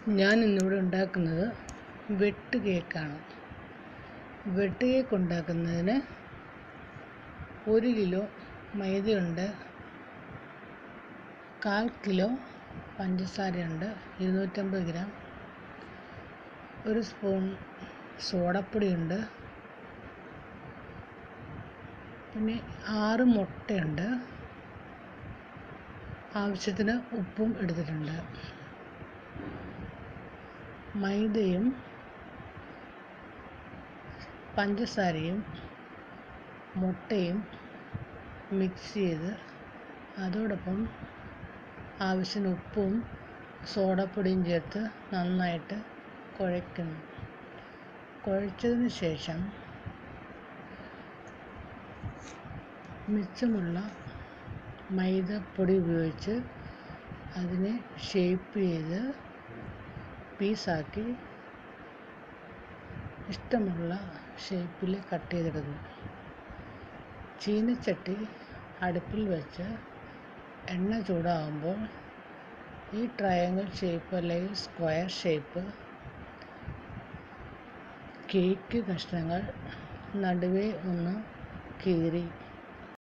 ഞാൻ ഇന്നിവിടെ ഉണ്ടാക്കുന്നത് വെട്ട് കേക്കാണ് വെട്ട് കേക്ക് ഉണ്ടാക്കുന്നതിന് ഒരു കിലോ മൈദയുണ്ട് കാൽ കിലോ പഞ്ചസാരയുണ്ട് ഇരുന്നൂറ്റമ്പത് ഗ്രാം ഒരു സ്പൂൺ സോഡപ്പൊടിയുണ്ട് പിന്നെ ആറ് മുട്ടയുണ്ട് ആവശ്യത്തിന് ഉപ്പും എടുത്തിട്ടുണ്ട് മൈദയും പഞ്ചസാരയും മുട്ടയും മിക്സ് ചെയ്ത് അതോടൊപ്പം ആവശ്യത്തിന് ഉപ്പും സോഡപ്പൊടിയും ചേർത്ത് നന്നായിട്ട് കുഴയ്ക്കുന്നു കുഴച്ചതിന് ശേഷം മിച്ചമുള്ള മൈദപ്പൊടി ഉപയോഗിച്ച് അതിനെ ഷേപ്പ് ചെയ്ത് പീസാക്കി ഇഷ്ടമുള്ള ഷേപ്പിൽ കട്ട് ചെയ്തെടുക്കും ചീനച്ചട്ടി അടുപ്പിൽ വെച്ച് എണ്ണ ചൂടാകുമ്പോൾ ഈ ട്രയാങ്കിൾ ഷേപ്പ് അല്ലെങ്കിൽ സ്ക്വയർ ഷേപ്പ് കേക്ക് കഷ്ണങ്ങൾ നടുവേ ഒന്ന് കീറി